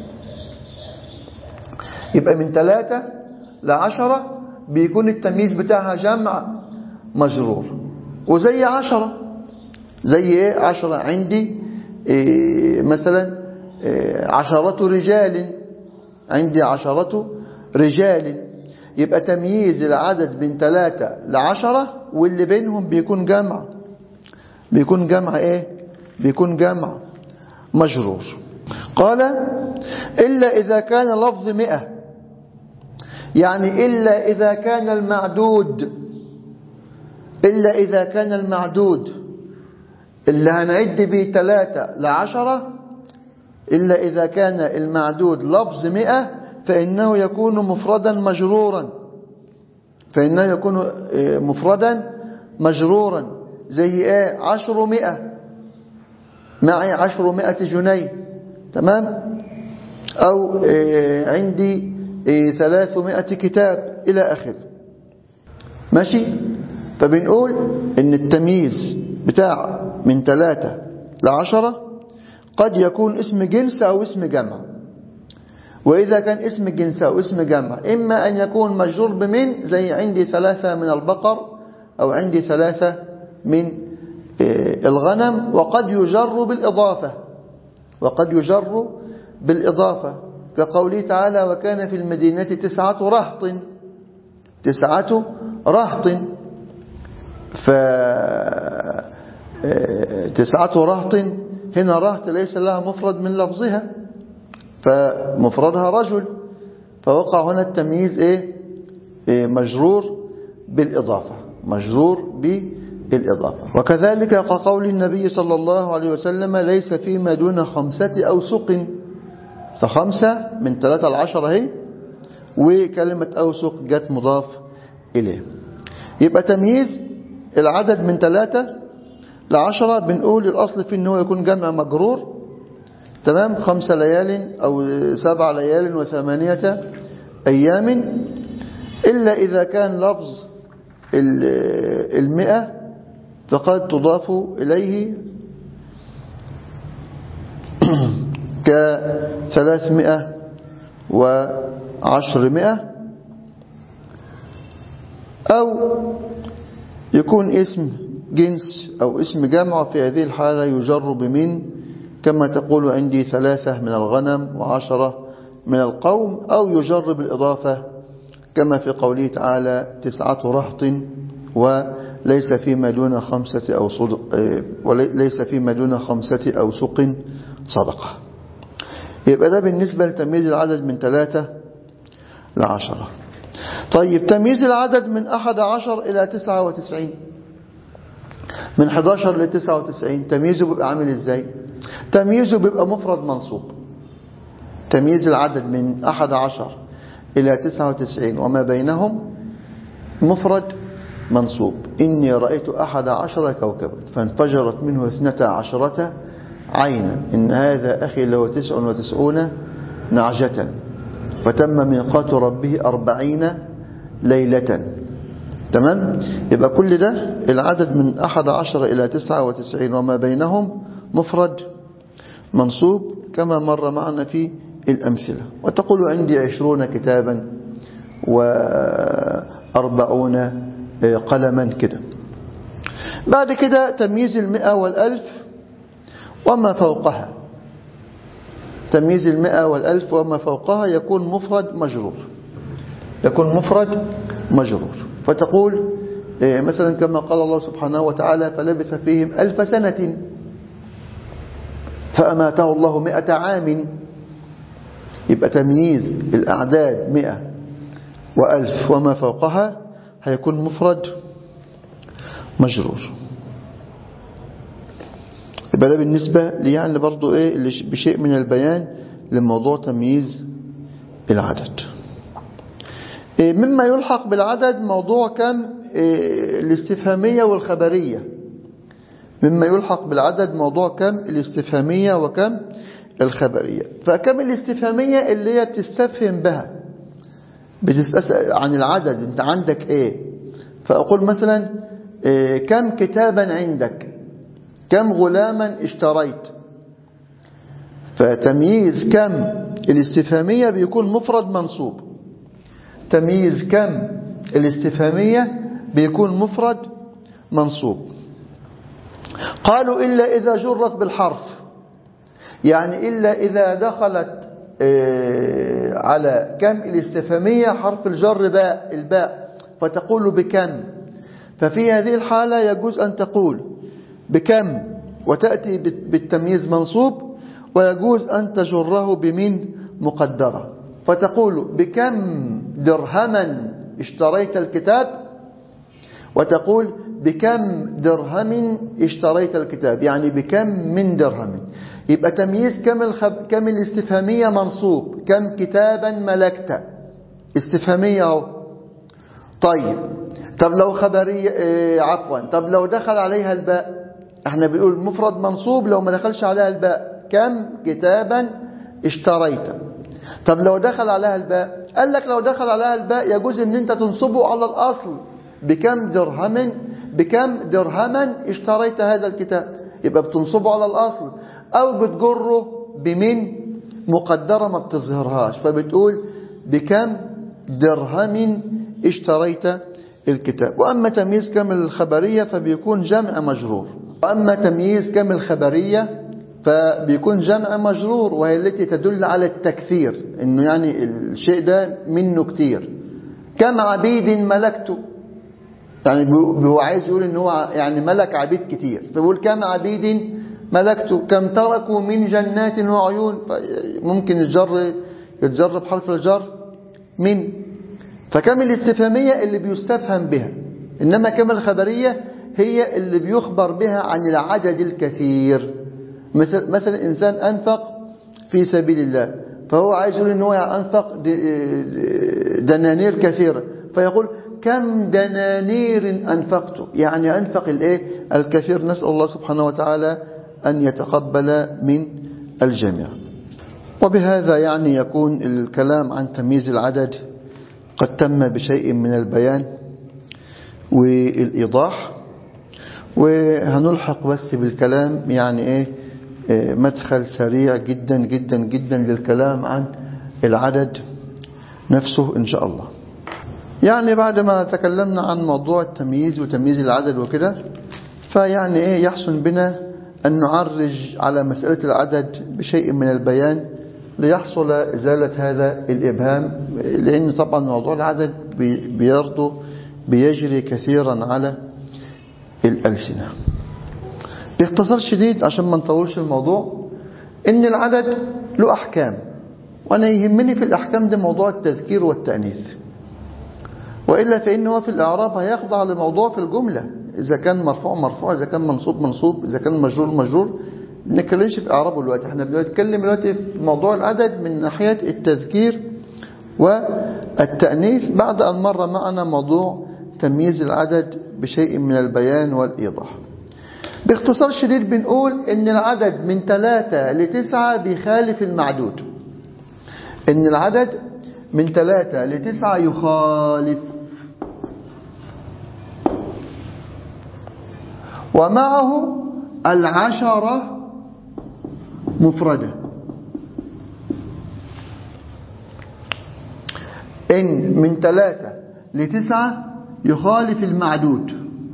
يبقى من ثلاثة لعشرة بيكون التمييز بتاعها جمع مجرور وزي عشرة زي ايه عشرة عندي إيه مثلا إيه عشرة رجال عندي عشرة رجال يبقى تمييز العدد من ثلاثة لعشرة واللي بينهم بيكون جمع بيكون جمع ايه بيكون جمع مجرور قال إلا إذا كان لفظ مئة يعني إلا إذا كان المعدود إلا إذا كان المعدود اللي هنعد به ثلاثة لعشرة إلا إذا كان المعدود لفظ مئة فإنه يكون مفردا مجرورا فإنه يكون مفردا مجرورا زي ايه عشر مئة معي عشر مئة جنيه تمام أو إيه عندي إيه ثلاثمائة كتاب إلى آخر ماشي فبنقول إن التمييز بتاع من ثلاثة لعشرة قد يكون اسم جنس أو اسم جمع وإذا كان اسم جنس أو اسم جمع إما أن يكون مجرور بمن زي عندي ثلاثة من البقر أو عندي ثلاثة من الغنم وقد يجر بالإضافة وقد يجر بالإضافة كقوله تعالى وكان في المدينة تسعة رهط تسعة رهط ف تسعة رهط هنا رهط ليس لها مفرد من لفظها فمفردها رجل فوقع هنا التمييز إيه؟ إيه مجرور بالإضافة مجرور بالإضافة وكذلك كقول النبي صلى الله عليه وسلم ليس فيما دون خمسة أوسق فخمسة من ثلاثة العشرة هي وكلمة أوسق جت مضاف إليه يبقى تمييز العدد من ثلاثة لعشرة بنقول الأصل فيه أنه يكون جمع مجرور تمام خمسة ليال أو سبع ليال وثمانية أيام إلا إذا كان لفظ المئة فقد تضاف إليه كثلاثمائة وعشرمائة أو يكون اسم جنس أو اسم جمع في هذه الحالة يجر بمن كما تقول عندي ثلاثة من الغنم وعشرة من القوم أو يجر بالإضافة كما في قوله تعالى تسعة رهط وليس فيما دون خمسة أو صدق وليس فيما دون خمسة أو سق صدقة يبقى ده بالنسبة لتمييز العدد من ثلاثة لعشرة طيب تمييز العدد من أحد عشر إلى تسعة وتسعين من 11 ل 99 تمييزه بيبقى عامل ازاي تمييزه بيبقى مفرد منصوب تمييز العدد من 11 إلى 99 وما بينهم مفرد منصوب إني رأيت أحد عشر كوكبا فانفجرت منه اثنتا عشرة عينا إن هذا أخي له تسع وتسعون نعجة فتم ميقات ربه أربعين ليلة تمام يبقى كل ده العدد من أحد عشر إلى تسعة وتسعين وما بينهم مفرد منصوب كما مر معنا في الأمثلة وتقول عندي عشرون كتابا وأربعون قلما كده بعد كده تمييز المئة والألف وما فوقها تمييز المئة والألف وما فوقها يكون مفرد مجرور يكون مفرد مجرور فتقول مثلا كما قال الله سبحانه وتعالى فلبث فيهم ألف سنة فأماته الله مئة عام يبقى تمييز الأعداد مئة وألف وما فوقها هيكون مفرد مجرور يبقى ده بالنسبة لي يعني برضو إيه بشيء من البيان لموضوع تمييز العدد مما يلحق بالعدد موضوع كم الاستفهامية والخبرية مما يلحق بالعدد موضوع كم الاستفهامية وكم الخبرية فكم الاستفهامية اللي هي بتستفهم بها بتسأل عن العدد انت عندك ايه فأقول مثلا إيه كم كتابا عندك كم غلاما اشتريت فتمييز كم الاستفهامية بيكون مفرد منصوب تمييز كم الاستفهامية بيكون مفرد منصوب قالوا إلا إذا جرت بالحرف يعني إلا إذا دخلت على كم الاستفهامية حرف الجر باء الباء فتقول بكم ففي هذه الحالة يجوز أن تقول بكم وتأتي بالتمييز منصوب ويجوز أن تجره بمن مقدرة فتقول بكم درهما اشتريت الكتاب وتقول بكم درهم اشتريت الكتاب يعني بكم من درهم يبقى تمييز كم, الخب... كم الاستفهامية منصوب كم كتابا ملكت استفهامية اهو طيب طب لو خبرية اه عفوا طب لو دخل عليها الباء احنا بنقول مفرد منصوب لو ما دخلش عليها الباء كم كتابا اشتريت طب لو دخل عليها الباء قال لك لو دخل عليها الباء يجوز ان انت تنصبه على الاصل بكم درهم بكم درهما اشتريت هذا الكتاب يبقى بتنصبه على الاصل او بتجره بمن مقدرة ما بتظهرهاش فبتقول بكم درهم اشتريت الكتاب وأما تمييز كم الخبرية فبيكون جمع مجرور وأما تمييز كم الخبرية فبيكون جمع مجرور وهي التي تدل على التكثير انه يعني الشيء ده منه كتير كم عبيد ملكته يعني هو عايز يقول ان هو يعني ملك عبيد كتير فبيقول كم عبيد ملكته كم تركوا من جنات وعيون ممكن الجر يتجر بحرف الجر من فكم الاستفهامية اللي بيستفهم بها إنما كم الخبرية هي اللي بيخبر بها عن العدد الكثير مثل مثلا إنسان أنفق في سبيل الله فهو عايز يقول إن هو أنفق دنانير كثيرة فيقول كم دنانير أنفقت يعني أنفق الإيه الكثير نسأل الله سبحانه وتعالى أن يتقبل من الجميع وبهذا يعني يكون الكلام عن تمييز العدد قد تم بشيء من البيان والإيضاح وهنلحق بس بالكلام يعني إيه مدخل سريع جدا جدا جدا للكلام عن العدد نفسه إن شاء الله يعني بعد ما تكلمنا عن موضوع التمييز وتمييز العدد وكده فيعني إيه يحسن بنا أن نعرج على مسألة العدد بشيء من البيان ليحصل إزالة هذا الإبهام لأن طبعا موضوع العدد بيرضو بيجري كثيرا على الألسنة باختصار شديد عشان ما نطولش الموضوع إن العدد له أحكام وأنا يهمني في الأحكام دي موضوع التذكير والتأنيث وإلا فإنه في الإعراب هيخضع لموضوع في الجملة إذا كان مرفوع مرفوع إذا كان منصوب منصوب إذا كان مجرور مجرور ما نتكلمش في إعرابه دلوقتي احنا بنتكلم دلوقتي في موضوع العدد من ناحية التذكير والتأنيث بعد أن مر معنا موضوع تمييز العدد بشيء من البيان والإيضاح باختصار شديد بنقول ان العدد من ثلاثة لتسعة بيخالف المعدود ان العدد من ثلاثة لتسعة يخالف ومعه العشرة مفردة إن من ثلاثة لتسعة يخالف المعدود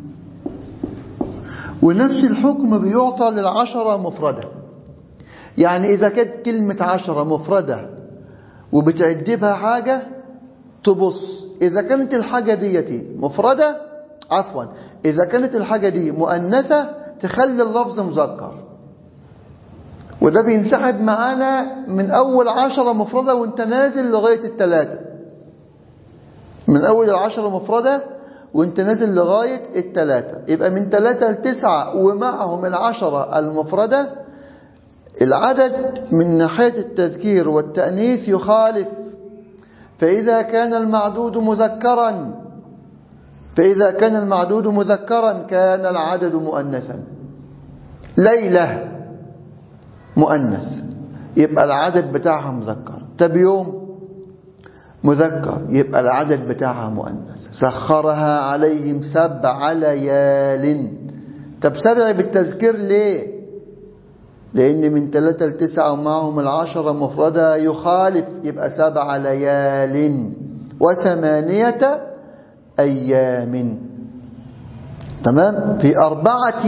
ونفس الحكم بيعطى للعشرة مفردة يعني إذا كانت كلمة عشرة مفردة وبتعد بها حاجة تبص إذا كانت الحاجة ديتي مفردة عفوا إذا كانت الحاجة دي مؤنثة تخلي اللفظ مذكر وده بينسحب معانا من أول عشرة مفردة وانت نازل لغاية التلاتة من أول العشرة مفردة وانت نازل لغاية التلاتة يبقى من تلاتة لتسعة ومعهم العشرة المفردة العدد من ناحية التذكير والتأنيث يخالف فإذا كان المعدود مذكرا فإذا كان المعدود مذكرا كان العدد مؤنثا ليلة مؤنث يبقى العدد بتاعها مذكر طب يوم مذكر يبقى العدد بتاعها مؤنث سخرها عليهم سبع ليال طب سبع بالتذكير ليه لأن من ثلاثة لتسعة ومعهم العشرة مفردة يخالف يبقى سبع ليال وثمانية أيام تمام في أربعة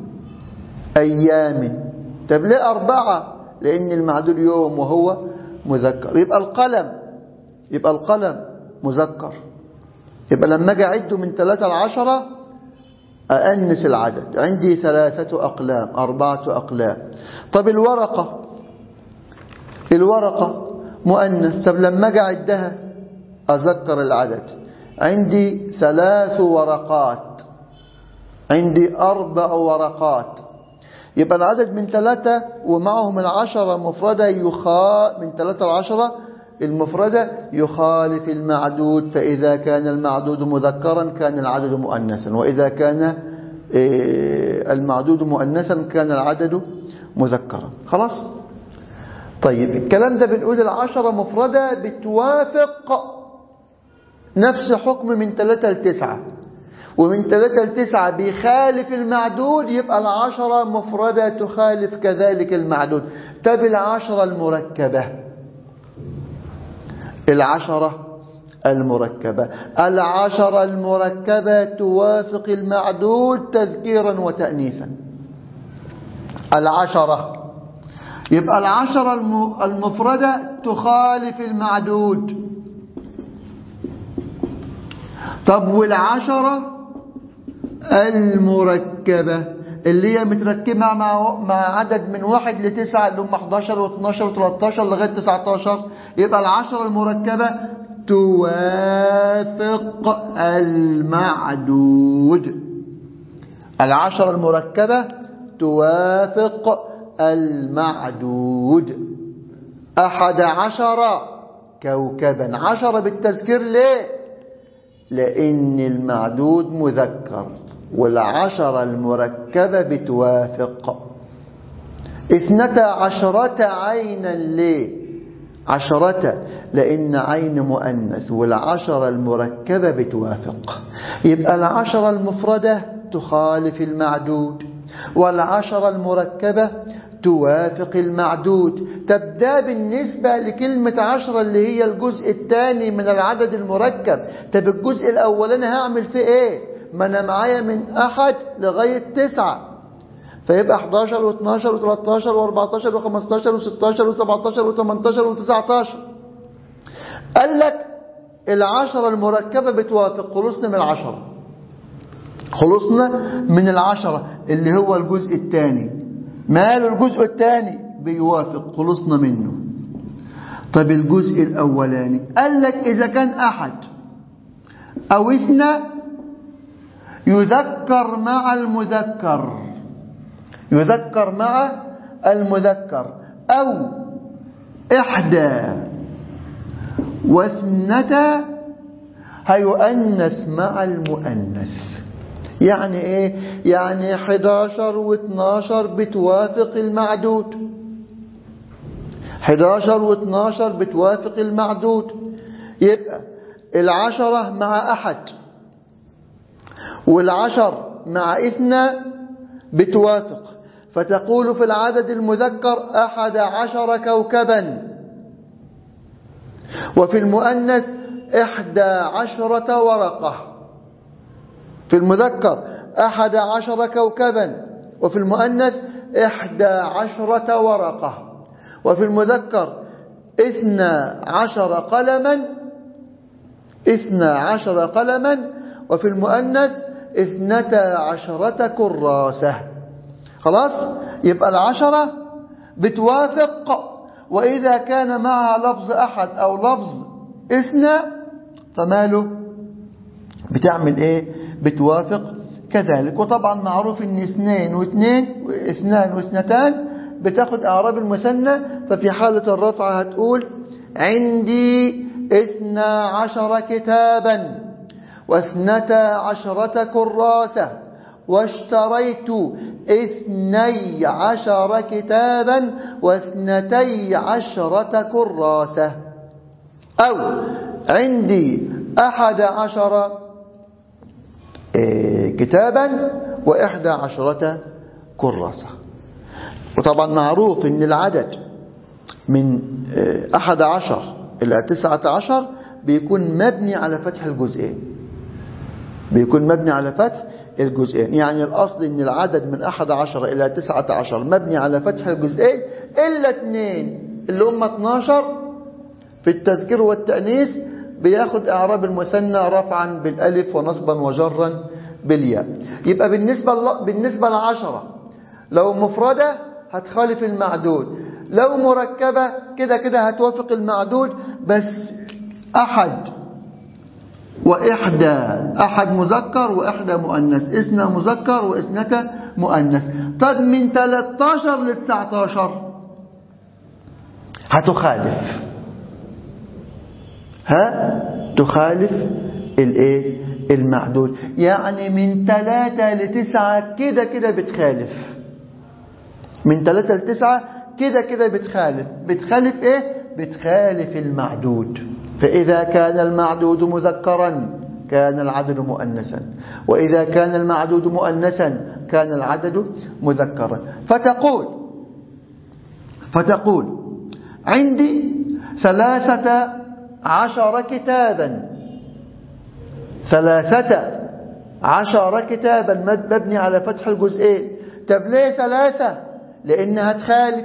أيام طب ليه أربعة لأن المعدود يوم وهو مذكر يبقى القلم يبقى القلم مذكر يبقى لما أجي أعده من ثلاثة لعشرة أأنس العدد عندي ثلاثة أقلام أربعة أقلام طب الورقة الورقة مؤنث طب لما أجي أعدها أذكر العدد عندي ثلاث ورقات عندي أربع ورقات يبقى العدد من ثلاثة ومعهم العشرة مفردة يخا من ثلاثة العشرة المفردة يخالف المعدود فإذا كان المعدود مذكرا كان العدد مؤنثا وإذا كان المعدود مؤنثا كان العدد مذكرا خلاص طيب الكلام ده بنقول العشرة مفردة بتوافق نفس حكم من ثلاثة لتسعة ومن ثلاثة لتسعة بيخالف المعدود يبقى العشرة مفردة تخالف كذلك المعدود طب العشرة المركبة العشرة المركبة العشرة المركبة توافق المعدود تذكيرا وتأنيثا العشرة يبقى العشرة المفردة تخالف المعدود طب والعشرة المركبة اللي هي متركبة مع مع عدد من واحد لتسعة اللي هم 11 و12 و13 لغاية 19 يبقى العشرة المركبة توافق المعدود العشرة المركبة توافق المعدود أحد عشر كوكبا عشرة بالتذكير ليه لأن المعدود مذكر والعشرة المركبة بتوافق اثنتا عشرة عينا ليه عشرة لأن عين مؤنث والعشرة المركبة بتوافق يبقى العشرة المفردة تخالف المعدود والعشرة المركبة توافق المعدود تبدأ بالنسبة لكلمة عشرة اللي هي الجزء الثاني من العدد المركب طب الجزء الأولاني هعمل فيه ايه ما أنا معايا من أحد لغاية تسعة فيبقى 11 و12 و13 و14 و15 و16 و17 و18 و19 قال لك العشرة المركبة بتوافق خلصنا من العشرة خلصنا من العشرة اللي هو الجزء الثاني مال الجزء الثاني بيوافق خلصنا منه طب الجزء الأولاني قال لك إذا كان أحد أو اثنى يذكر مع المذكر يذكر مع المذكر أو إحدى واثنتا هيؤنث مع المؤنث يعني ايه يعني 11 و12 بتوافق المعدود 11 و12 بتوافق المعدود يبقى العشرة مع أحد والعشر مع إثنى بتوافق فتقول في العدد المذكر أحد عشر كوكبا وفي المؤنث إحدى عشرة ورقة في المذكر أحد عشر كوكبا وفي المؤنث إحدى عشرة ورقة وفي المذكر إثنى عشر قلما إثنى عشر قلما وفي المؤنث اثنتا عشرة كراسة خلاص يبقى العشرة بتوافق وإذا كان معها لفظ أحد أو لفظ اثنى فماله بتعمل إيه بتوافق كذلك وطبعا معروف ان اثنين واثنين اثنان واثنتان بتاخد اعراب المثنى ففي حالة الرفع هتقول عندي اثنا عشر كتابا واثنتا عشرة كراسة واشتريت اثني عشر كتابا واثنتي عشرة كراسة أو عندي أحد عشر كتابا وإحدى عشرة كراسة وطبعا معروف ان العدد من أحد عشر إلى تسعة عشر بيكون مبني على فتح الجزئين بيكون مبني على فتح الجزئين يعني الأصل ان العدد من أحد عشر إلى تسعة عشر مبني على فتح الجزئين إلا اثنين اللي هم 12 في التذكير والتأنيث بياخد اعراب المثنى رفعا بالالف ونصبا وجرا بالياء يبقى بالنسبة بالنسبة لعشرة لو مفردة هتخالف المعدود لو مركبة كده كده هتوافق المعدود بس أحد وإحدى أحد مذكر وإحدى مؤنث إثنى مذكر وإثنتا مؤنث طب من 13 ل 19 هتخالف ها تخالف الايه المعدود يعني من ثلاثة لتسعة كده كده بتخالف من ثلاثة لتسعة كده كده بتخالف بتخالف ايه بتخالف المعدود فإذا كان المعدود مذكرا كان العدد مؤنثا وإذا كان المعدود مؤنثا كان العدد مذكرا فتقول فتقول عندي ثلاثة عشر كتابا ثلاثة عشر كتابا مبني على فتح الجزئين طب ليه ثلاثة لأنها تخالف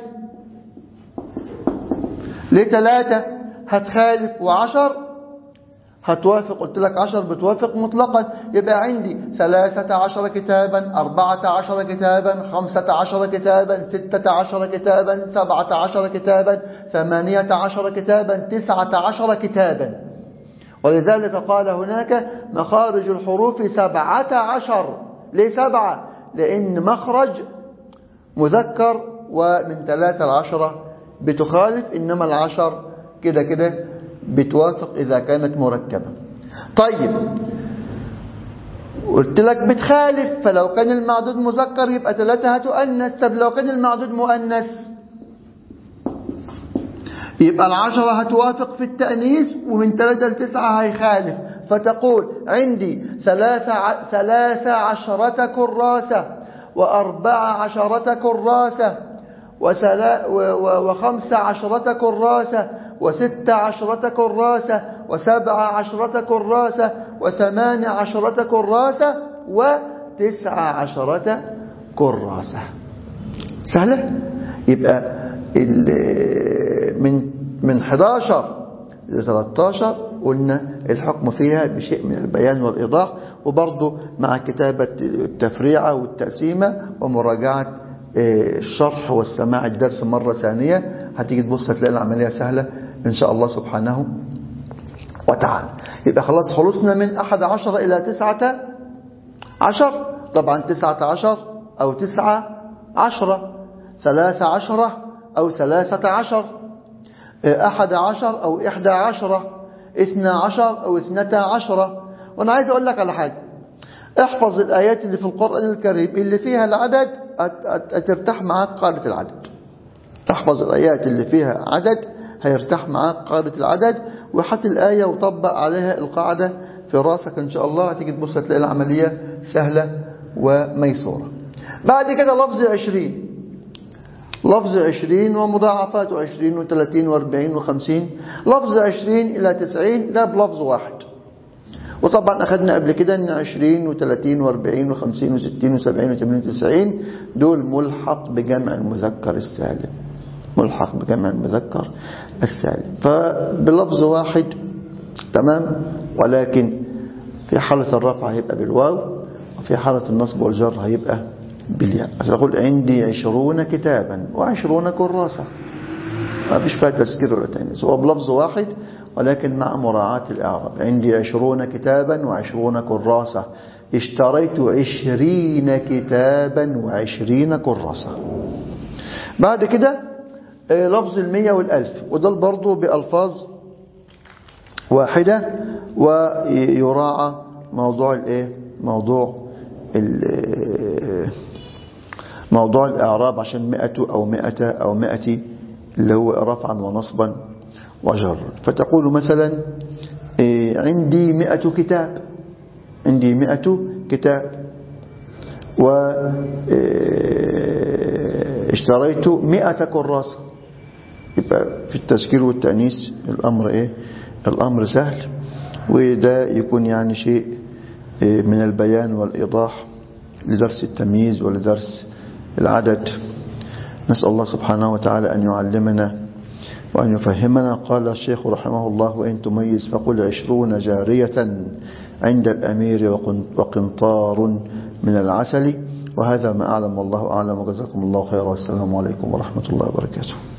ليه ثلاثة هتخالف وعشر هتوافق قلت لك عشر بتوافق مطلقا يبقى عندي ثلاثة عشر كتابا أربعة عشر كتابا خمسة عشر كتابا ستة عشر كتابا سبعة عشر كتابا ثمانية عشر كتابا تسعة عشر كتابا ولذلك قال هناك مخارج الحروف سبعة عشر ليه سبعة لأن مخرج مذكر ومن ثلاثة العشرة بتخالف إنما العشر كده كده بتوافق إذا كانت مركبة طيب قلت لك بتخالف فلو كان المعدود مذكر يبقى ثلاثة هتؤنث طب لو كان المعدود مؤنث يبقى العشرة هتوافق في التأنيث ومن ثلاثة لتسعة هيخالف فتقول عندي ثلاثة, ثلاثة عشرة كراسة وأربع عشرة كراسة وثلا وخمس عشرة كراسة وست عشرة كراسة وسبع عشرة كراسة وثمان عشرة كراسة وتسع عشرة كراسة سهلة يبقى من من 11 ل 13 قلنا الحكم فيها بشيء من البيان والإيضاح وبرضه مع كتابة التفريعة والتقسيمة ومراجعة الشرح والسماع الدرس مرة ثانية هتيجي تبص هتلاقي العملية سهلة إن شاء الله سبحانه وتعالى يبقى خلاص خلصنا من أحد عشر إلى تسعة عشر طبعا تسعة عشر أو تسعة عشرة ثلاثة عشرة أو ثلاثة عشر أحد عشر أو إحدى عشرة اثنى عشر أو اثنتا عشرة وأنا عايز أقول لك على حاجة احفظ الآيات اللي في القرآن الكريم اللي فيها العدد هترتاح معاك قاعدة العدد تحفظ الآيات اللي فيها عدد هيرتاح معاك قاعدة العدد وحط الآية وطبق عليها القاعدة في راسك إن شاء الله هتيجي تبص تلاقي العملية سهلة وميسورة بعد كده لفظ عشرين لفظ عشرين ومضاعفاته عشرين وثلاثين واربعين وخمسين لفظ عشرين إلى تسعين ده بلفظ واحد وطبعا أخذنا قبل كده أن عشرين وثلاثين واربعين وخمسين وستين وسبعين وثمانين وتسعين دول ملحق بجمع المذكر السالم ملحق بجمع المذكر السالم فبلفظ واحد تمام ولكن في حالة الرفع هيبقى بالواو وفي حالة النصب والجر هيبقى بالياء أقول عندي عشرون كتابا وعشرون كراسة ما فيش فيها تذكير ولا تانيث هو بلفظ واحد ولكن مع مراعاة الإعراب عندي عشرون كتابا وعشرون كراسة اشتريت عشرين كتابا وعشرين كراسة بعد كده لفظ المية والألف وده برضو بألفاظ واحدة ويراعى موضوع الايه موضوع موضوع الإعراب عشان مئة أو مئة أو مئة اللي هو رفعا ونصبا وجر فتقول مثلا عندي مئة كتاب عندي مئة كتاب واشتريت مئة كراسة يبقى في التذكير والتأنيث الأمر إيه الأمر سهل وده يكون يعني شيء من البيان والإيضاح لدرس التمييز ولدرس العدد نسأل الله سبحانه وتعالى أن يعلمنا وأن يفهمنا قال الشيخ رحمه الله وإن تميز فقل عشرون جارية عند الأمير وقنطار من العسل وهذا ما أعلم والله أعلم وجزاكم الله خيرا والسلام عليكم ورحمة الله وبركاته